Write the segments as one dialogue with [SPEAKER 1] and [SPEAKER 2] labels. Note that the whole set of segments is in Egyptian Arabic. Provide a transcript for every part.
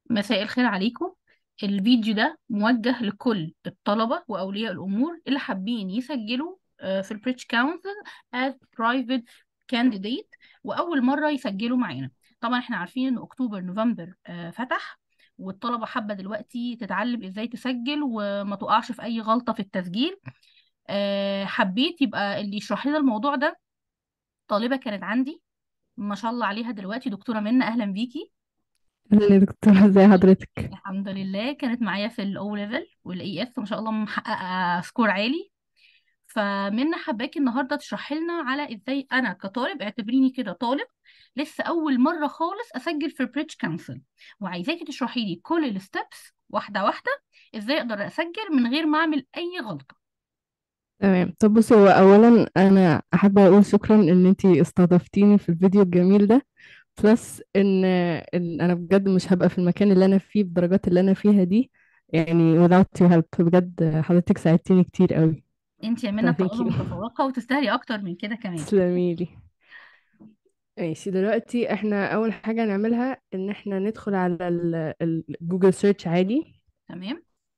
[SPEAKER 1] مساء الخير عليكم الفيديو ده موجه لكل الطلبة وأولياء الأمور اللي حابين يسجلوا آه، في البريتش كونسل as private candidate وأول مرة يسجلوا معانا طبعا احنا عارفين إن أكتوبر نوفمبر آه، فتح والطلبة حابة دلوقتي تتعلم إزاي تسجل وما تقعش في أي غلطة في التسجيل آه، حبيت يبقى اللي يشرح لنا الموضوع ده طالبة كانت عندي ما شاء الله عليها دلوقتي دكتورة منى أهلا بيكي
[SPEAKER 2] اهلا يا دكتورة ازي حضرتك
[SPEAKER 1] الحمد لله كانت معايا في الاو ليفل والاي اس ما شاء الله محققه سكور عالي فمنا حباكي النهارده تشرحي لنا على ازاي انا كطالب اعتبريني كده طالب لسه اول مره خالص اسجل في بريتش كونسل وعايزاكي تشرحي لي كل الستبس واحده واحده ازاي اقدر اسجل من غير ما اعمل اي غلطه
[SPEAKER 2] تمام طب بصي هو اولا انا حابة اقول شكرا ان انتي استضفتيني في الفيديو الجميل ده بلس ان ان انا بجد مش هبقى في المكان اللي انا فيه بالدرجات اللي انا فيها دي يعني without your help بجد حضرتك ساعدتيني كتير قوي
[SPEAKER 1] انت يا
[SPEAKER 2] ف
[SPEAKER 1] منى
[SPEAKER 2] thank
[SPEAKER 1] طالبه
[SPEAKER 2] you
[SPEAKER 1] متفوقه وتستاهلي اكتر من كده كمان
[SPEAKER 2] تسلميلي ماشي دلوقتي احنا اول حاجة نعملها ان احنا ندخل على الجوجل سيرش عادي
[SPEAKER 1] تمام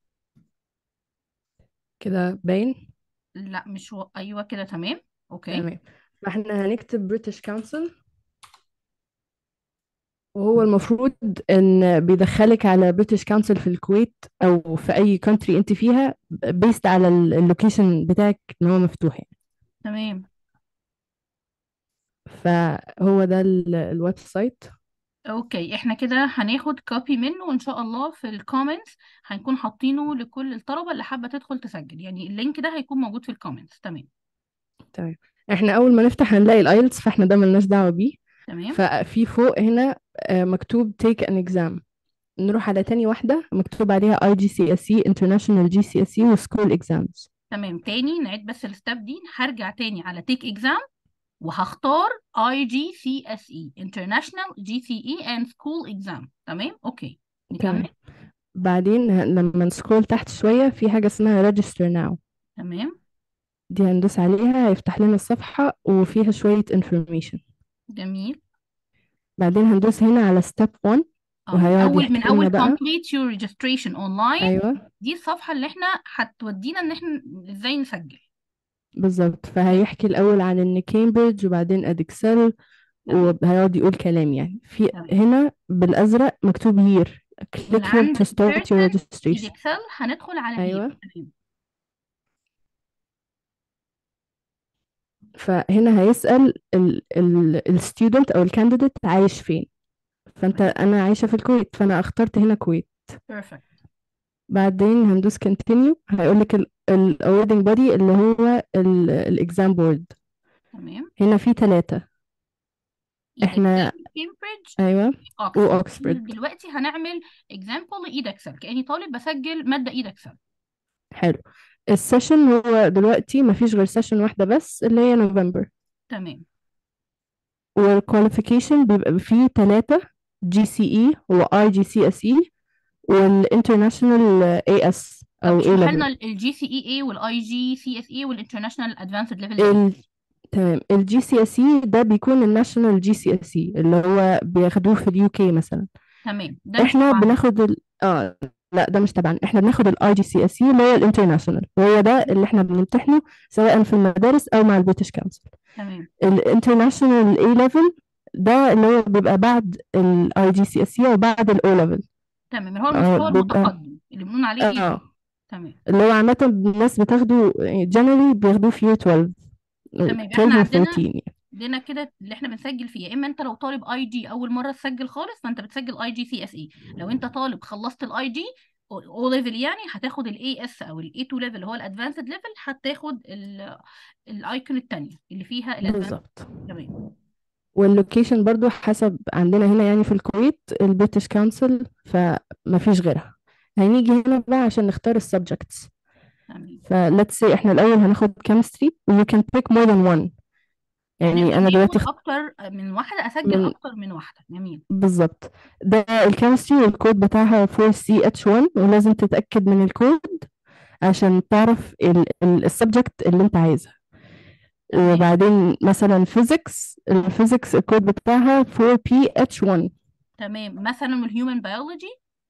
[SPEAKER 2] كده باين
[SPEAKER 1] لا مش و... ايوه كده تمام اوكي
[SPEAKER 2] تمام فاحنا هنكتب بريتش كونسل وهو المفروض ان بيدخلك على بريتش كونسل في الكويت او في اي كونتري انت فيها بيست على اللوكيشن بتاعك ان هو مفتوح يعني
[SPEAKER 1] تمام
[SPEAKER 2] فهو ده ال- الويب سايت
[SPEAKER 1] اوكي احنا كده هناخد كوبي منه وان شاء الله في الكومنتس هنكون حاطينه لكل الطلبة اللي حابة تدخل تسجل يعني اللينك ده هيكون موجود في الكومنتس تمام
[SPEAKER 2] تمام احنا اول ما نفتح هنلاقي الايلتس فاحنا ده ملناش دعوة بيه
[SPEAKER 1] تمام
[SPEAKER 2] ففي فوق هنا آه، مكتوب take an exam نروح على تاني واحدة مكتوب عليها IGCSE International GCSE و School Exams
[SPEAKER 1] تمام تاني نعيد بس الستاب دي هرجع تاني على تيك اكزام وهختار اي جي سي اس اي International GCE and School Exam تمام اوكي
[SPEAKER 2] تمام
[SPEAKER 1] نكمل
[SPEAKER 2] بعدين ه- لما نسكرول تحت شوية في حاجة اسمها register now
[SPEAKER 1] تمام
[SPEAKER 2] دي هندوس عليها هيفتح لنا الصفحة وفيها شوية information
[SPEAKER 1] جميل
[SPEAKER 2] بعدين هندوس هنا على step 1
[SPEAKER 1] اه من
[SPEAKER 2] وهيقعد
[SPEAKER 1] اول من
[SPEAKER 2] يحكي
[SPEAKER 1] اول
[SPEAKER 2] لنا بقى
[SPEAKER 1] complete your registration online
[SPEAKER 2] أيوة
[SPEAKER 1] دي الصفحة اللي احنا هتودينا ان احنا ازاي نسجل
[SPEAKER 2] بالظبط فهيحكي الأول عن إن كامبريدج وبعدن أدكسل
[SPEAKER 1] تمام
[SPEAKER 2] وهيقعد يقول كلام يعني في
[SPEAKER 1] تمام
[SPEAKER 2] هنا بالأزرق مكتوب here click
[SPEAKER 1] من
[SPEAKER 2] here
[SPEAKER 1] عند
[SPEAKER 2] to start your
[SPEAKER 1] person
[SPEAKER 2] registration
[SPEAKER 1] اكسل هندخل على هير
[SPEAKER 2] أيوة
[SPEAKER 1] تمام
[SPEAKER 2] فهنا هيسأل ال ال الستودنت أو الكانديديت عايش فين فأنت
[SPEAKER 1] تمام
[SPEAKER 2] أنا عايشة في الكويت فأنا اخترت هنا كويت
[SPEAKER 1] بيرفكت
[SPEAKER 2] بعدين هندوس continue هيقولك ال ال awarding body اللي هو ال الإكزام بورد
[SPEAKER 1] تمام
[SPEAKER 2] هنا في ثلاثة
[SPEAKER 1] ايد
[SPEAKER 2] احنا
[SPEAKER 1] اكسل كامبريدج
[SPEAKER 2] أيوة
[SPEAKER 1] اوكسفورد
[SPEAKER 2] وأوكسفورد
[SPEAKER 1] دلوقتي هنعمل اكزامبل لايد اكسل كاني طالب بسجل ماده ايد اكسل
[SPEAKER 2] حلو السيشن هو دلوقتي مفيش غير سيشن واحدة بس اللي هي نوفمبر
[SPEAKER 1] تمام
[SPEAKER 2] والكواليفيكيشن بيبقى فيه ثلاثة جي سي اي واي جي سي اس اي والانترناشونال اي اس
[SPEAKER 1] طب
[SPEAKER 2] او اي
[SPEAKER 1] اشرح لنا
[SPEAKER 2] ليفل
[SPEAKER 1] الجي سي اي اي والاي جي سي اس اي والانترناشونال ادفانسد ليفل ايه
[SPEAKER 2] ال تمام الجي سي اس اي ده بيكون الناشونال جي سي اس اي اللي هو بياخدوه في اليو كي مثلا
[SPEAKER 1] تمام ده مش
[SPEAKER 2] احنا
[SPEAKER 1] تبعنا
[SPEAKER 2] بناخد ال... اه لا ده مش تبعنا احنا بناخد الاي جي سي اس اي اللي هو الانترناشونال وهو ده اللي احنا بنمتحنه سواء في المدارس او مع البريتش كونسل
[SPEAKER 1] تمام
[SPEAKER 2] الانترناشونال اي ليفل ده اللي هو بيبقى بعد الاي جي سي اس اي وبعد الاو ليفل
[SPEAKER 1] تمام اللي هو
[SPEAKER 2] اه
[SPEAKER 1] المستوى
[SPEAKER 2] بيبقى
[SPEAKER 1] المتقدم اللي بنقول عليه ايه
[SPEAKER 2] اه
[SPEAKER 1] تمام
[SPEAKER 2] اللي هو عامة الناس بتاخده جنرالي بياخدوه في year 12
[SPEAKER 1] تمام احنا
[SPEAKER 2] 12 و
[SPEAKER 1] عندنا
[SPEAKER 2] 13 يعني
[SPEAKER 1] عندنا كده اللي احنا بنسجل فيه يا اما انت لو طالب اي جي اول مره تسجل خالص فانت بتسجل اي جي سي اس اي لو انت طالب خلصت الاي جي او ليفل يعني هتاخد الاي اس او الاي 2 ليفل اللي هو الادفانسد ليفل هتاخد الايكون الثانيه اللي فيها الادفانسد
[SPEAKER 2] بالظبط
[SPEAKER 1] تمام
[SPEAKER 2] واللوكيشن برضو حسب عندنا هنا يعني في الكويت البريتش كونسل فمفيش غيرها هنيجي هنا بقى عشان نختار السبجكتس
[SPEAKER 1] تمام
[SPEAKER 2] ف let's say احنا الأول هناخد chemistry و you can pick more than one يعني
[SPEAKER 1] هنقدر
[SPEAKER 2] أنا
[SPEAKER 1] ناخد
[SPEAKER 2] دلوقتي اخت-
[SPEAKER 1] اكتر من واحده اسجل
[SPEAKER 2] من
[SPEAKER 1] اكتر من واحده جميل
[SPEAKER 2] بالظبط ده الكيمستري والكود بتاعها 4CH1 ولازم تتأكد من الكود عشان تعرف السبجكت اللي انت عايزها
[SPEAKER 1] تمام
[SPEAKER 2] وبعدين مثلا فيزيكس الفيزيكس الكود بتاعها 4PH1
[SPEAKER 1] تمام مثلا الهيومن بيولوجي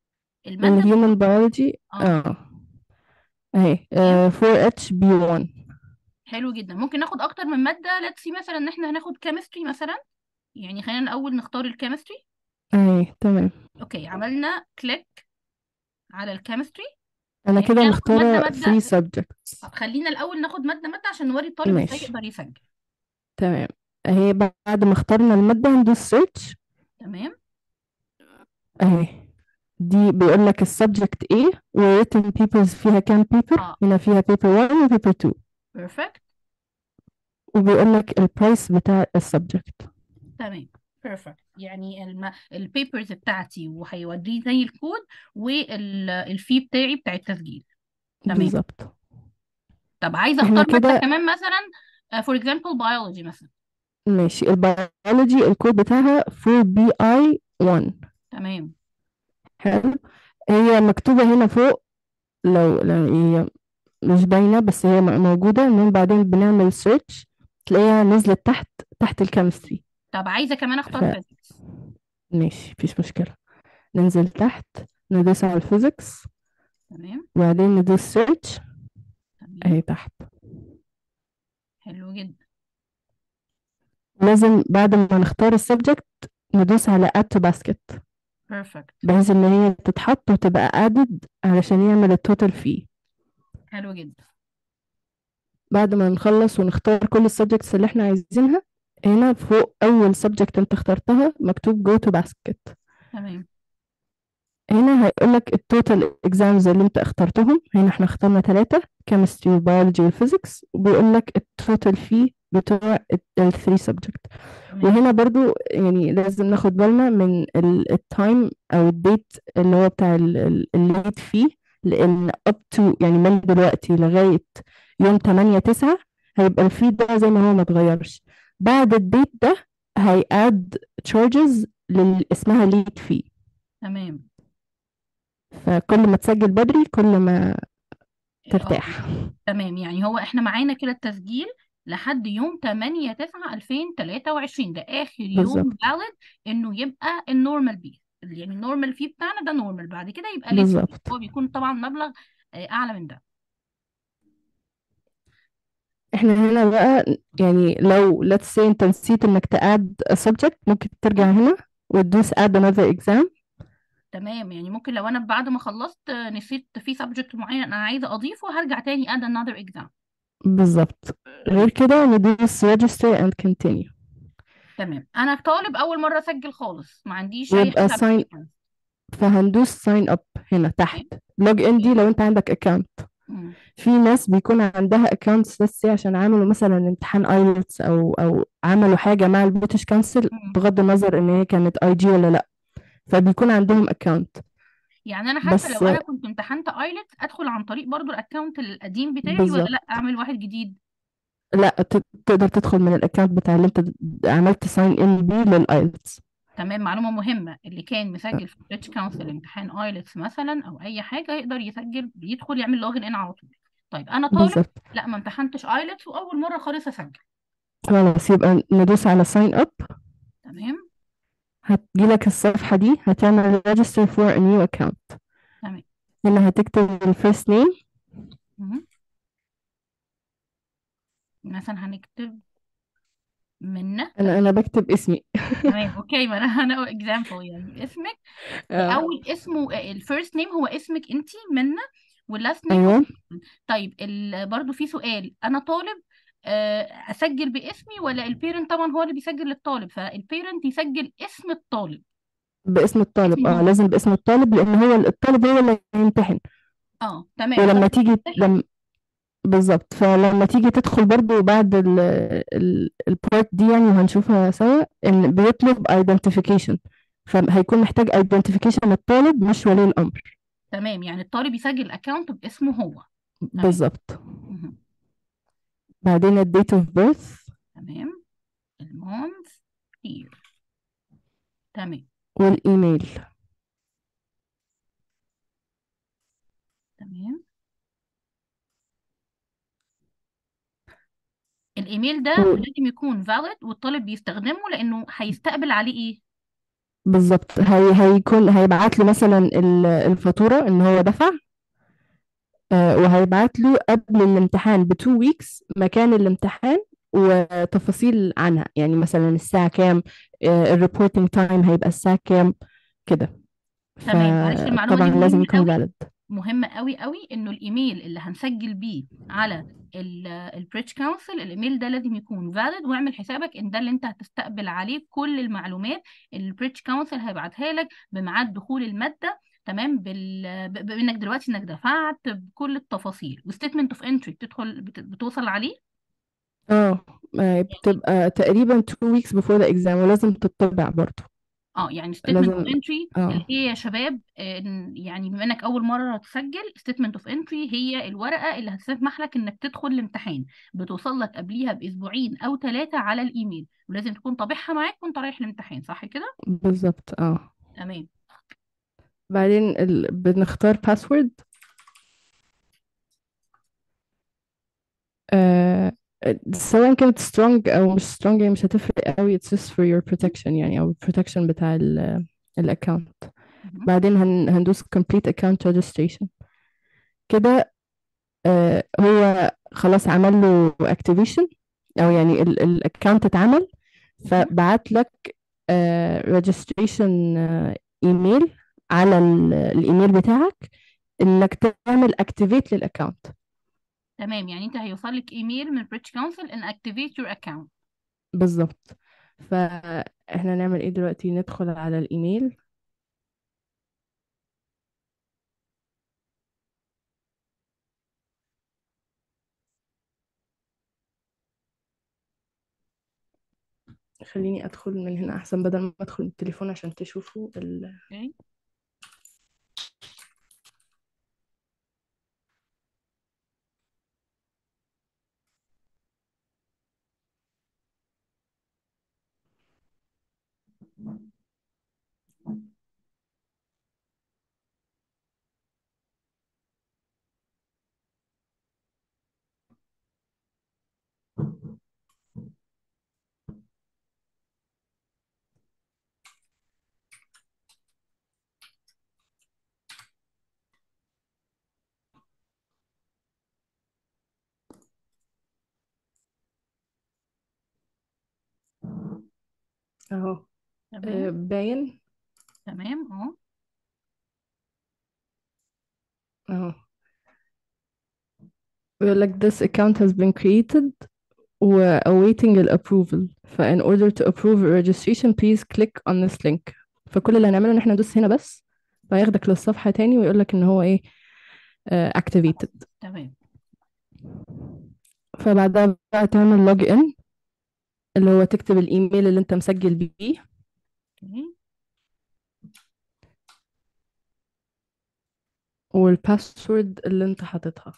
[SPEAKER 1] المادة
[SPEAKER 2] الهيومن بيولوجي
[SPEAKER 1] اه
[SPEAKER 2] اه اهي
[SPEAKER 1] تمام
[SPEAKER 2] آه 4H B1
[SPEAKER 1] حلو جدا ممكن ناخد اكتر من مادة let's see مثلا ان احنا هناخد كيمستري مثلا يعني خلينا الاول نختار الكيمستري
[SPEAKER 2] اهي تمام
[SPEAKER 1] اوكي عملنا كليك على الكيمستري
[SPEAKER 2] انا كده
[SPEAKER 1] خلينا ناخد مادة
[SPEAKER 2] مختارة 3
[SPEAKER 1] مادة
[SPEAKER 2] subjects
[SPEAKER 1] طب خلينا الاول ناخد مادة مادة عشان نوري الطالب ازاي
[SPEAKER 2] ماشي
[SPEAKER 1] يقدر يسجل
[SPEAKER 2] تمام اهي بعد ما اخترنا المادة هندوس search
[SPEAKER 1] تمام
[SPEAKER 2] اهي دي بيقول لك السبجكت ايه و written papers فيها كام paper
[SPEAKER 1] اه
[SPEAKER 2] هنا فيها paper 1 و paper 2
[SPEAKER 1] بيرفكت
[SPEAKER 2] وبيقول لك البرايس بتاع السبجكت
[SPEAKER 1] تمام بيرفكت يعني الم... البيبرز بتاعتي وهيوديه زي الكود والفي بتاعي بتاع التسجيل تمام
[SPEAKER 2] بالظبط
[SPEAKER 1] طب عايزه
[SPEAKER 2] احنا
[SPEAKER 1] اختار ماده
[SPEAKER 2] كده
[SPEAKER 1] كمان مثلا فور اكزامبل بيولوجي مثلا
[SPEAKER 2] ماشي البيولوجي الكود بتاعها 4BI1
[SPEAKER 1] تمام
[SPEAKER 2] حلو هي مكتوبة هنا فوق لو لو هي مش باينة بس هي م- موجودة ان بعدين بنعمل سيرش تلاقيها نزلت تحت تحت الكيمستري
[SPEAKER 1] طب عايزه كمان اختار فيزيكس
[SPEAKER 2] فماشي مفيش مشكلة ننزل تحت ندوس على الفيزيكس
[SPEAKER 1] تمام
[SPEAKER 2] وبعدين ندوس سيرش
[SPEAKER 1] تمام
[SPEAKER 2] اهي تحت
[SPEAKER 1] حلو جدا
[SPEAKER 2] لازم بعد ما نختار السبجكت ندوس على add to basket
[SPEAKER 1] بيرفكت
[SPEAKER 2] بحيث ان هي تتحط وتبقى added علشان يعمل التوتال فيه
[SPEAKER 1] حلو جدا
[SPEAKER 2] بعد ما نخلص ونختار كل السبجكتس اللي احنا عايزينها هنا فوق اول سبجكت انت اخترتها مكتوب go to basket
[SPEAKER 1] تمام
[SPEAKER 2] هنا هيقول لك التوتال اكزامز اللي انت اخترتهم هنا احنا اخترنا ثلاثة كيمستري وبيولوجي والفيزيكس وبيقول لك التوتال فيه بتوع الثري سبجكت
[SPEAKER 1] تمام
[SPEAKER 2] وهنا برضو يعني لازم ناخد بالنا من التايم او الديت اللي هو بتاع الليد فيه لان up to يعني من دلوقتي لغاية يوم 8 9 هيبقى الفي ده زي ما هو ما اتغيرش بعد الديت ده هيقاد تشارجز اللي اسمها ليد فيه
[SPEAKER 1] تمام
[SPEAKER 2] فكل ما تسجل بدري كل ما
[SPEAKER 1] اه
[SPEAKER 2] ترتاح
[SPEAKER 1] تمام يعني هو احنا معانا كده التسجيل لحد يوم 8 9 2023 ده اخر يوم
[SPEAKER 2] بالظبط
[SPEAKER 1] فاليد انه يبقى النورمال بي يعني النورمال فيه بتاعنا ده نورمال بعد كده يبقى ليت فيه
[SPEAKER 2] بالظبط
[SPEAKER 1] هو بيكون طبعا مبلغ آه، اعلى من ده
[SPEAKER 2] احنا هنا بقى يعني لو let's say انت نسيت انك تقاد subject ممكن ترجع هنا وتدوس add another exam
[SPEAKER 1] تمام يعني ممكن لو انا بعد ما خلصت آه، نسيت في سبجكت معين انا عايزه اضيفه هرجع تاني add another exam
[SPEAKER 2] بالظبط غير
[SPEAKER 1] تمام
[SPEAKER 2] كده ندوس register and continue
[SPEAKER 1] تمام انا طالب اول مره اسجل خالص ما عنديش اي
[SPEAKER 2] يبقى
[SPEAKER 1] حاجه
[SPEAKER 2] sign
[SPEAKER 1] applications
[SPEAKER 2] فهندوس sign up هنا تحت
[SPEAKER 1] تمام
[SPEAKER 2] log in دي لو انت عندك account
[SPEAKER 1] مم.
[SPEAKER 2] في ناس بيكون عندها accounts بس عشان عملوا مثلا امتحان ايلتس او او عملوا حاجة مع البريتش كونسل
[SPEAKER 1] مم.
[SPEAKER 2] بغض النظر ان هي كانت اي جي ولا لا فبيكون عندهم account
[SPEAKER 1] يعني انا حتى
[SPEAKER 2] بس
[SPEAKER 1] لو انا كنت امتحنت ايلتس ادخل عن طريق برضو الاكونت القديم بتاعي ولا
[SPEAKER 2] بالظبط
[SPEAKER 1] لا اعمل واحد جديد
[SPEAKER 2] لا ت- تقدر تدخل من الاكونت بتاع اللي انت عملت ساين ان بيه للايلتس
[SPEAKER 1] تمام معلومه مهمه اللي كان مسجل في بريتش كونسل امتحان ايلتس مثلا او اي حاجه يقدر يسجل يدخل يعمل لوجن ان على طول طيب انا طالب
[SPEAKER 2] بالظبط
[SPEAKER 1] لا ما امتحنتش ايلتس واول مره خالص اسجل
[SPEAKER 2] خلاص يبقى ندوس على sign up
[SPEAKER 1] تمام
[SPEAKER 2] هتجيلك الصفحة دي هتعمل register for a new account
[SPEAKER 1] تمام
[SPEAKER 2] هنا هتكتب ال first name
[SPEAKER 1] مهم. مثلا هنكتب منة
[SPEAKER 2] انا انا بكتب اسمي
[SPEAKER 1] تمام اوكي ما انا انا اكزامبل يعني اسمك
[SPEAKER 2] آه.
[SPEAKER 1] اول اسمه الفيرست نيم هو اسمك انت منة واللاست نيم هو
[SPEAKER 2] ايوه
[SPEAKER 1] طيب ال... برضو في سؤال انا طالب آه، اسجل باسمي ولا البيرنت طبعا هو اللي بيسجل للطالب فالبيرنت يسجل اسم الطالب
[SPEAKER 2] باسم الطالب
[SPEAKER 1] اسمي
[SPEAKER 2] اه
[SPEAKER 1] هو
[SPEAKER 2] لازم باسم الطالب لان هو الطالب هو اللي هيمتحن
[SPEAKER 1] اه تمام
[SPEAKER 2] ولما
[SPEAKER 1] طالما
[SPEAKER 2] تيجي
[SPEAKER 1] يمتحن
[SPEAKER 2] لما بالظبط فلما تيجي تدخل برضو بعد ال ال البارت دي يعني وهنشوفها سوا ان بيطلب identification فهيكون محتاج identification الطالب مش ولي الامر
[SPEAKER 1] تمام يعني الطالب يسجل الاكونت باسمه هو تمام
[SPEAKER 2] بالظبط
[SPEAKER 1] مهم.
[SPEAKER 2] بعدين ال date of birth
[SPEAKER 1] تمام المونث year تمام
[SPEAKER 2] والايميل
[SPEAKER 1] تمام الايميل ده
[SPEAKER 2] و-
[SPEAKER 1] لازم يكون valid والطالب بيستخدمه لانه هيستقبل عليه ايه
[SPEAKER 2] بالظبط هي هيكون هيبعت له مثلا ال- الفاتورة ان هو دفع آه، وهيبعت له قبل الامتحان بتو ويكس مكان الامتحان وتفاصيل عنها يعني مثلا الساعة كام الريبورتنج تايم هيبقى الساعة كام كده
[SPEAKER 1] تمام معلش المعلومة
[SPEAKER 2] فطبعا
[SPEAKER 1] دي
[SPEAKER 2] لازم
[SPEAKER 1] مهمة
[SPEAKER 2] يكون
[SPEAKER 1] قوي
[SPEAKER 2] valid
[SPEAKER 1] مهمة قوي قوي انه الايميل اللي هنسجل بيه على البريتش كونسل الايميل ده لازم يكون valid واعمل حسابك ان ده اللي انت هتستقبل عليه كل المعلومات اللي البريتش كونسل هيبعتها لك بميعاد دخول المادة تمام بال... ب- بانك دلوقتي انك دفعت بكل التفاصيل وستيتمنت اوف انتري بتدخل بت... بتوصل عليه
[SPEAKER 2] اه آه، بتبقى تقريبا two weeks before the exam ولازم تطبع برضو
[SPEAKER 1] اه يعني ستيتمنت اوف
[SPEAKER 2] لازم
[SPEAKER 1] انتري
[SPEAKER 2] اه
[SPEAKER 1] اللي هي يا شباب آه، إن- يعني بما انك اول مره هتسجل ستيتمنت اوف انتري هي الورقه اللي هتسمح لك انك تدخل الامتحان بتوصل لك قبليها باسبوعين او ثلاثه على الايميل ولازم تكون طابعها معاك وانت رايح الامتحان صح كده
[SPEAKER 2] بالظبط اه
[SPEAKER 1] تمام
[SPEAKER 2] بعدين ال... بنختار password آه سواء كانت strong او مش strong يعني مش هتفرق قوي it's just for your protection يعني او protection بتاع ال الاكونت
[SPEAKER 1] مهم.
[SPEAKER 2] بعدين هن... هندوس complete account registration كده آه هو خلاص عمل له activation او يعني الاكونت اتعمل
[SPEAKER 1] مهم.
[SPEAKER 2] فبعت لك آه registration آه ايميل على ال- الايميل بتاعك انك تعمل activate للاكونت
[SPEAKER 1] تمام يعني انت هيوصل لك ايميل من بريتش كونسل ان اكتيفيت يور اكونت
[SPEAKER 2] بالظبط فاحنا نعمل ايه دلوقتي ندخل على الايميل خليني ادخل من هنا احسن بدل ما ادخل من التليفون عشان تشوفوا ال...
[SPEAKER 1] اوكي
[SPEAKER 2] اهو آه،
[SPEAKER 1] تمام
[SPEAKER 2] باين
[SPEAKER 1] تمام اه
[SPEAKER 2] اهو بيقول لك this account has been created و awaiting ال approval ف in order to approve a registration please click on this link فكل اللي هنعمله ان احنا ندوس هنا بس فياخدك للصفحة تاني ويقول لك ان هو ايه آه، activated
[SPEAKER 1] تمام
[SPEAKER 2] فبعدها بقى تعمل log in اللي هو تكتب الايميل اللي انت مسجل بيه
[SPEAKER 1] اوكي
[SPEAKER 2] والباسورد اللي انت حاططها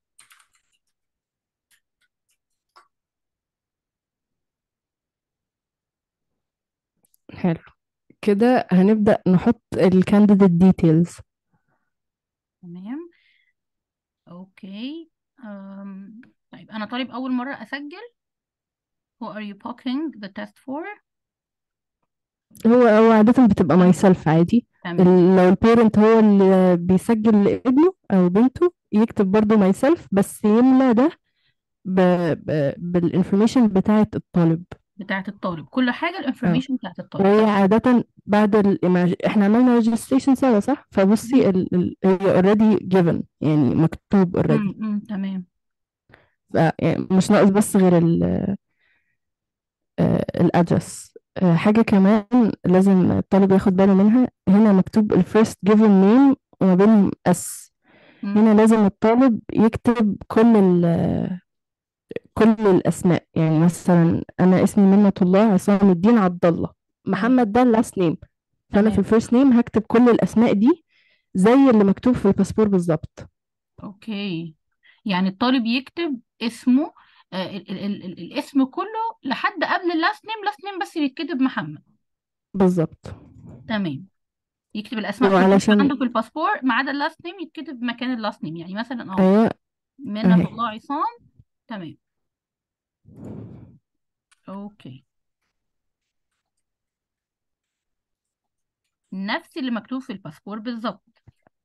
[SPEAKER 2] حلو كده هنبدأ نحط الكانديديت ديتيلز
[SPEAKER 1] تمام اوكي أم. طيب انا طالب اول مره اسجل who are you booking the test for
[SPEAKER 2] هو هو عادة بتبقى
[SPEAKER 1] تمام
[SPEAKER 2] ماي سيلف عادي
[SPEAKER 1] تمام
[SPEAKER 2] ال- لو البيرنت هو اللي بيسجل لابنه او بنته يكتب برضو ماي سيلف بس يملى ده ب... ب... بالانفورميشن بتاعة الطالب
[SPEAKER 1] بتاعت الطالب كل حاجه
[SPEAKER 2] اه
[SPEAKER 1] الانفورميشن بتاعت الطالب
[SPEAKER 2] وهي
[SPEAKER 1] طب
[SPEAKER 2] عادة بعد ال... احنا عملنا registration سوا صح فبصي
[SPEAKER 1] مم.
[SPEAKER 2] ال... ال... هي already given يعني مكتوب already
[SPEAKER 1] مم. مم. تمام
[SPEAKER 2] ف... يعني مش ناقص بس غير ال... الادرس حاجة كمان لازم الطالب ياخد باله منها هنا مكتوب الفيرست given name وما بين اس
[SPEAKER 1] مم.
[SPEAKER 2] هنا لازم الطالب يكتب كل ال كل الأسماء يعني مثلا أنا اسمي منة الله عصام الدين عبد الله
[SPEAKER 1] تمام
[SPEAKER 2] محمد ده اللاست نيم فأنا في
[SPEAKER 1] تمام
[SPEAKER 2] الفيرست نيم هكتب كل الأسماء دي زي اللي مكتوب في الباسبور بالظبط
[SPEAKER 1] اوكي يعني الطالب يكتب اسمه آه ال ال ال ال الاسم كله لحد قبل اللاست نيم لاست نيم بس يتكتب محمد
[SPEAKER 2] بالظبط
[SPEAKER 1] تمام يكتب الاسماء كلها اللي
[SPEAKER 2] وعلشان
[SPEAKER 1] عنده في الباسبور ما عدا اللاست نيم يتكتب مكان اللاست نيم يعني مثلا اهو
[SPEAKER 2] أيوة
[SPEAKER 1] منة
[SPEAKER 2] أهي
[SPEAKER 1] الله عصام تمام اوكي نفس اللي مكتوب في الباسبور بالظبط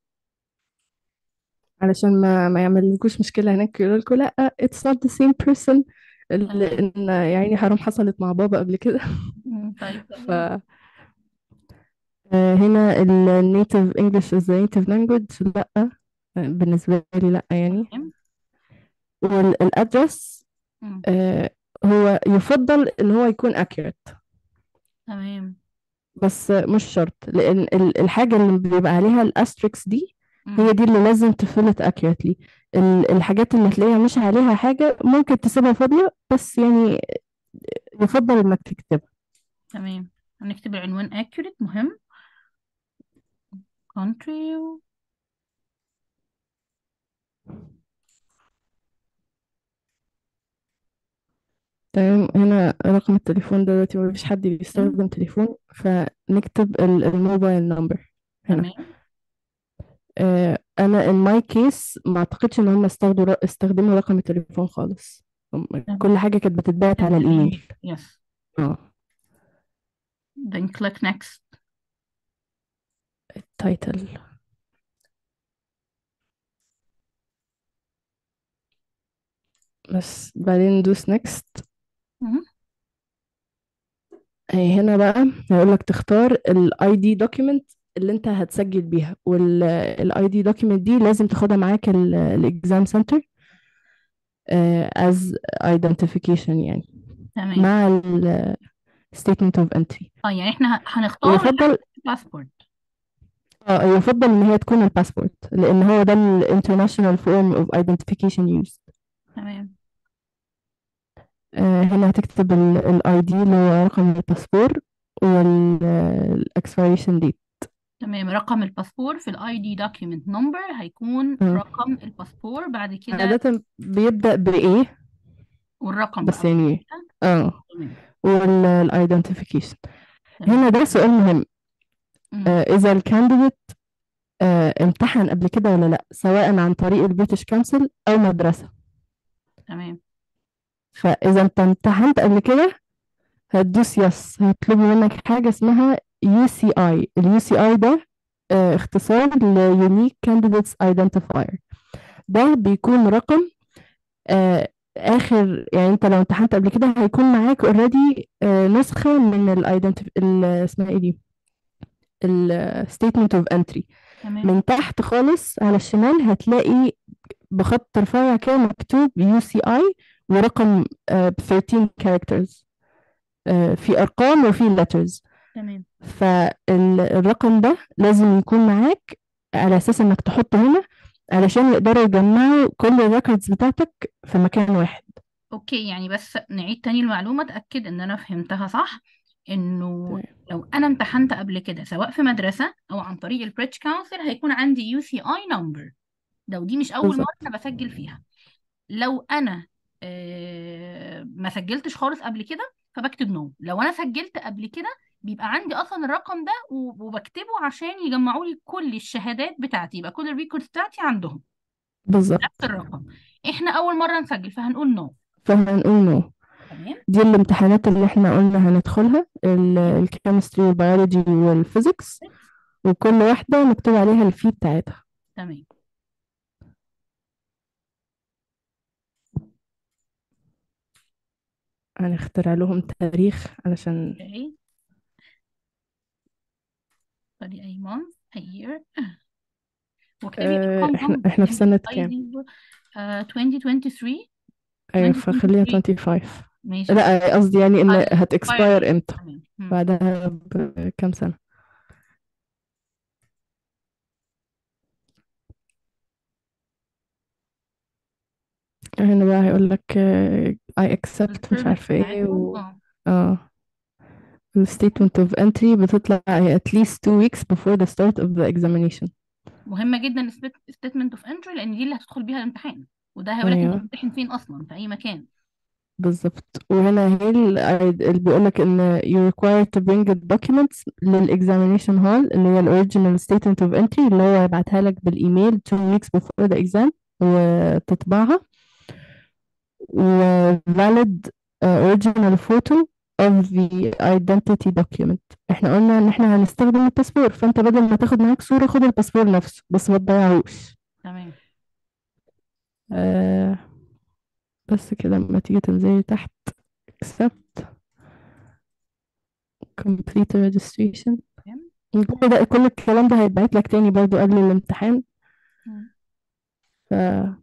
[SPEAKER 2] علشان ما ما يعملكوش مشكلة هناك يقولوا لكم لا it's not the same person
[SPEAKER 1] تمام
[SPEAKER 2] لأن يعني حرام حصلت مع بابا قبل كده
[SPEAKER 1] مم، طيب
[SPEAKER 2] ف
[SPEAKER 1] تمام
[SPEAKER 2] آه، هنا ال native English is the native language لا آه، بالنسبة لي لا يعني
[SPEAKER 1] تمام
[SPEAKER 2] والأدرس
[SPEAKER 1] مم،
[SPEAKER 2] هو يفضل إن هو يكون accurate
[SPEAKER 1] تمام
[SPEAKER 2] بس مش شرط لأن ال- الحاجة اللي بيبقى عليها الأستريكس دي هي
[SPEAKER 1] مم،
[SPEAKER 2] دي اللي لازم تفلت accurately ال- الحاجات اللي تلاقيها مش عليها حاجة ممكن تسيبها فاضية بس يعني يفضل إنك تكتبها
[SPEAKER 1] تمام هنكتب العنوان accurate مهم country
[SPEAKER 2] تمام هنا رقم التليفون ده دلوقتي مفيش حد
[SPEAKER 1] مم،
[SPEAKER 2] بيستخدم تليفون فنكتب ال- الموبايل نمبر هنا
[SPEAKER 1] تمام
[SPEAKER 2] آه انا in my case ما اعتقدش ان هم استخدموا استخدموا رقم التليفون خالص هم
[SPEAKER 1] تمام
[SPEAKER 2] كل حاجة كانت بتتبعت على الايميل
[SPEAKER 1] yes
[SPEAKER 2] اه
[SPEAKER 1] then click next
[SPEAKER 2] تايتل بس بعدين ندوس next
[SPEAKER 1] مم،
[SPEAKER 2] هي هنا بقى هيقول لك تختار الاي دي دوكيمنت اللي انت هتسجل بيها والاي دي دوكيمنت دي لازم تاخدها معاك الاكزام سنتر as identification يعني
[SPEAKER 1] تمام
[SPEAKER 2] مع ال statement of entry
[SPEAKER 1] اه يعني احنا ه- هنختار
[SPEAKER 2] ويفضل
[SPEAKER 1] الباسبورت
[SPEAKER 2] اه يفضل ان هي تكون الباسبورت لان هو ده ال international form of identification used
[SPEAKER 1] تمام
[SPEAKER 2] آه هنا هتكتب الاي دي اللي هو رقم الباسبور والاكسبيريشن ديت
[SPEAKER 1] تمام رقم الباسبور في الاي دي دوكيومنت نمبر هيكون
[SPEAKER 2] اه
[SPEAKER 1] رقم الباسبور بعد كده
[SPEAKER 2] عادة بيبدأ بإيه
[SPEAKER 1] والرقم
[SPEAKER 2] بس
[SPEAKER 1] بقى
[SPEAKER 2] يعني اه
[SPEAKER 1] تمام
[SPEAKER 2] والايدنتيفيكيشن
[SPEAKER 1] تمام
[SPEAKER 2] هنا ده سؤال مهم
[SPEAKER 1] مم.
[SPEAKER 2] آه إذا الكانديديت آه امتحن قبل كده ولا لأ سواء عن طريق البريتش كونسل أو مدرسة
[SPEAKER 1] تمام
[SPEAKER 2] فإذا أنت امتحنت قبل كده هتدوس يس هيطلبوا منك حاجة اسمها UCI ال UCI ده آه اختصار ل Unique Candidates Identifier ده بيكون رقم آه آخر يعني أنت لو امتحنت قبل كده هيكون معاك اوريدي آه نسخة من ال ال اسمها ايه دي ال Statement of Entry
[SPEAKER 1] تمام
[SPEAKER 2] من تحت خالص على الشمال هتلاقي بخط رفيع كده مكتوب UCI ورقم آه ب 13 characters آه في أرقام وفي letters
[SPEAKER 1] تمام
[SPEAKER 2] فالرقم ده لازم يكون معاك على أساس إنك تحطه هنا علشان يقدروا يجمعوا كل الريكوردز بتاعتك في مكان واحد
[SPEAKER 1] اوكي يعني بس نعيد تاني المعلومة اتأكد ان انا فهمتها صح انه
[SPEAKER 2] تمام
[SPEAKER 1] لو انا امتحنت قبل كده سواء في مدرسة او عن طريق البريتش كونسل هيكون عندي يو سي اي نمبر لو دي مش اول مرة
[SPEAKER 2] بالظبط
[SPEAKER 1] انا بسجل فيها لو انا آه، ما سجلتش خالص قبل كده فبكتب نو لو انا سجلت قبل كده بيبقى عندي اصلا الرقم ده و- وبكتبه عشان يجمعوا لي كل الشهادات بتاعتي يبقى كل الريكوردز بتاعتي عندهم
[SPEAKER 2] بالظبط
[SPEAKER 1] نفس الرقم احنا اول مرة نسجل فهنقول نو
[SPEAKER 2] فهنقول نو
[SPEAKER 1] تمام
[SPEAKER 2] دي الامتحانات اللي احنا قلنا هندخلها الكيمستري والبيولوجي والفيزيكس وكل واحدة مكتوب عليها الفي بتاعتها
[SPEAKER 1] تمام
[SPEAKER 2] هنخترع لهم تاريخ علشان
[SPEAKER 1] اوكي ادي اي month a year واكتبي
[SPEAKER 2] اه
[SPEAKER 1] ارقام
[SPEAKER 2] احنا
[SPEAKER 1] جنب
[SPEAKER 2] احنا في سنة
[SPEAKER 1] اي
[SPEAKER 2] كام
[SPEAKER 1] دي آه 2023
[SPEAKER 2] ايوه فخليها
[SPEAKER 1] 2023
[SPEAKER 2] 25
[SPEAKER 1] ماشي
[SPEAKER 2] لا قصدي يعني ان
[SPEAKER 1] هت expire
[SPEAKER 2] هتكسباير امتى
[SPEAKER 1] تمام مم.
[SPEAKER 2] بعدها بكام سنة هنا بقى هيقول لك آه، I accept مش
[SPEAKER 1] السيرفيس
[SPEAKER 2] عارفة ايه
[SPEAKER 1] بتاعتهم
[SPEAKER 2] و
[SPEAKER 1] اه
[SPEAKER 2] اه ال statement of entry بتطلع at least two weeks before the start of the examination
[SPEAKER 1] مهمة جدا statement of entry لان دي اللي هتدخل بيها الامتحان وده هيقول لك انت
[SPEAKER 2] ايوه
[SPEAKER 1] هتمتحن فين اصلا في اي مكان
[SPEAKER 2] بالظبط وهنا هي ال- اللي بيقول لك ان you required to bring the documents للexamination hall اللي هي ال original statement of entry اللي هو يبعتها لك بالايميل two weeks before the exam وتطبعها و valid uh, original photo of the identity document احنا قلنا ان احنا هنستخدم الباسبور فانت بدل ما تاخد معاك صورة خد الباسبور نفسه بس ما تضيعوش
[SPEAKER 1] تمام
[SPEAKER 2] آه بس كده لما تيجي تنزلي تحت accept complete registration
[SPEAKER 1] تمام
[SPEAKER 2] كل ده كل الكلام ده هيتبعت لك تاني برضو قبل الامتحان
[SPEAKER 1] مم.
[SPEAKER 2] ف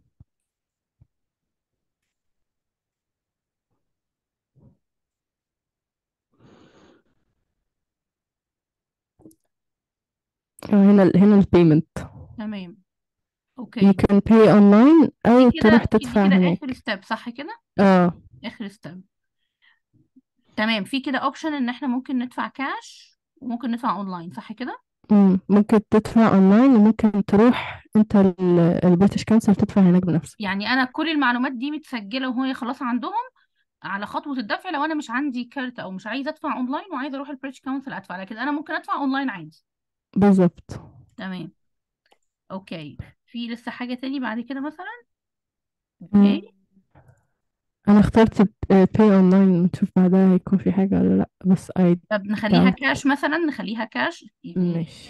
[SPEAKER 2] هنا ال هنا البيمنت
[SPEAKER 1] تمام
[SPEAKER 2] you
[SPEAKER 1] اوكي
[SPEAKER 2] can pay online أو
[SPEAKER 1] دي كده
[SPEAKER 2] تروح
[SPEAKER 1] دي
[SPEAKER 2] تدفع
[SPEAKER 1] كده اخر
[SPEAKER 2] هناك
[SPEAKER 1] ستيب صح كده
[SPEAKER 2] اه
[SPEAKER 1] اخر ستيب تمام في كده اوبشن ان احنا ممكن ندفع كاش وممكن ندفع اونلاين صح كده
[SPEAKER 2] مم. ممكن تدفع اونلاين وممكن تروح انت البريتش كونسل تدفع هناك بنفسك
[SPEAKER 1] يعني انا كل المعلومات دي متسجله وهي خلاص عندهم على خطوه الدفع لو انا مش عندي كارت او مش عايزه ادفع اونلاين وعايزه اروح البريتش كونسل ادفع لكن انا ممكن ادفع اونلاين عادي
[SPEAKER 2] بالظبط
[SPEAKER 1] تمام اوكي في لسه حاجه تاني بعد كده مثلا
[SPEAKER 2] مم.
[SPEAKER 1] اوكي
[SPEAKER 2] انا اخترت pay online نشوف بعدها هيكون في حاجة ولا لا بس I
[SPEAKER 1] طب نخليها
[SPEAKER 2] doubt
[SPEAKER 1] كاش مثلا نخليها كاش يعني
[SPEAKER 2] ماشي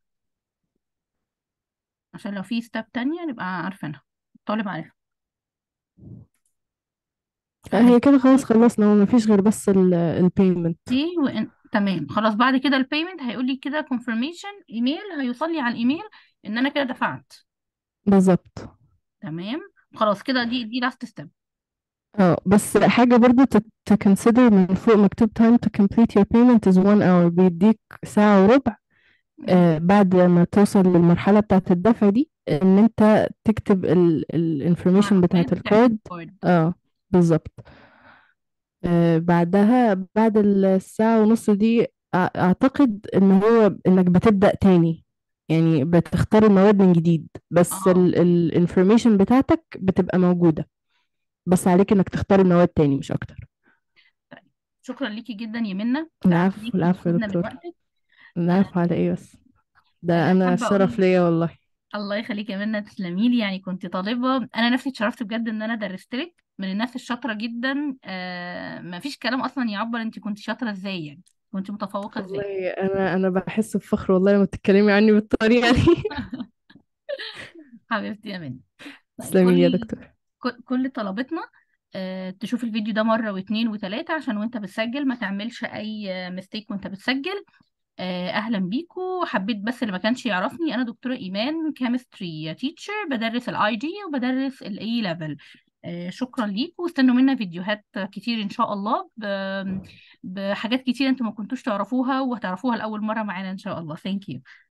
[SPEAKER 1] عشان لو في ستاب تانية نبقى عارفينها الطالب عارفها
[SPEAKER 2] هي
[SPEAKER 1] تمام
[SPEAKER 2] كده خلاص خلصنا ومفيش غير بس البيمنت
[SPEAKER 1] دي وإن... تمام خلاص بعد كده البيمنت هيقول لي كده confirmation ايميل هيوصل لي على الايميل ان انا كده دفعت
[SPEAKER 2] بالظبط
[SPEAKER 1] تمام خلاص كده دي دي لاست ستيب
[SPEAKER 2] اه بس حاجة برضو ت- to consider من فوق مكتوب time to complete your payment is one hour بيديك ساعة وربع آه بعد ما توصل للمرحلة بتاعة الدفع دي ان انت تكتب ال ال information بتاعة
[SPEAKER 1] معلومات بتاعت
[SPEAKER 2] الكارد
[SPEAKER 1] الكارد
[SPEAKER 2] اه بالظبط آه بعدها بعد الساعة ونص دي أع- اعتقد ان هو انك بتبدأ تاني يعني بتختار المواد من جديد بس
[SPEAKER 1] اه
[SPEAKER 2] ال ال information بتاعتك بتبقى موجودة بس عليك انك تختار المواد تاني مش اكتر
[SPEAKER 1] طيب شكرا ليكي جدا يا منى
[SPEAKER 2] العفو
[SPEAKER 1] تعبتيني
[SPEAKER 2] العفو يا
[SPEAKER 1] وخدنا من
[SPEAKER 2] دكتور
[SPEAKER 1] وقتك
[SPEAKER 2] العفو على
[SPEAKER 1] آه
[SPEAKER 2] ايه بس ده
[SPEAKER 1] آه
[SPEAKER 2] انا
[SPEAKER 1] حابه
[SPEAKER 2] شرف
[SPEAKER 1] اقول
[SPEAKER 2] ليا والله
[SPEAKER 1] الله يخليك يا منى تسلمي لي يعني كنت طالبه انا نفسي اتشرفت بجد ان انا درست لك من الناس الشاطره جدا آه ما فيش كلام اصلا يعبر انت كنت شاطره ازاي يعني كنت متفوقه ازاي
[SPEAKER 2] والله انا انا بحس بفخر والله لما تتكلمي عني بالطريقة دي
[SPEAKER 1] حبيبتي يا منى طيب
[SPEAKER 2] تسلمي لي يا
[SPEAKER 1] كل
[SPEAKER 2] دكتور
[SPEAKER 1] كل كل طلبتنا آه، تشوف الفيديو ده مرة واثنين وثلاثة عشان وانت بتسجل ما تعملش اي ميستيك وانت بتسجل آه، اهلا بيكو حبيت بس اللي ما كانش يعرفني انا دكتورة ايمان كيمستري تيتشر بدرس الاي جي وبدرس الاي ليفل شكرا ليكم واستنوا منا فيديوهات كتير ان شاء الله ب- بحاجات كتير انتوا ما كنتوش تعرفوها وهتعرفوها لاول مرة معانا ان شاء الله ثانك يو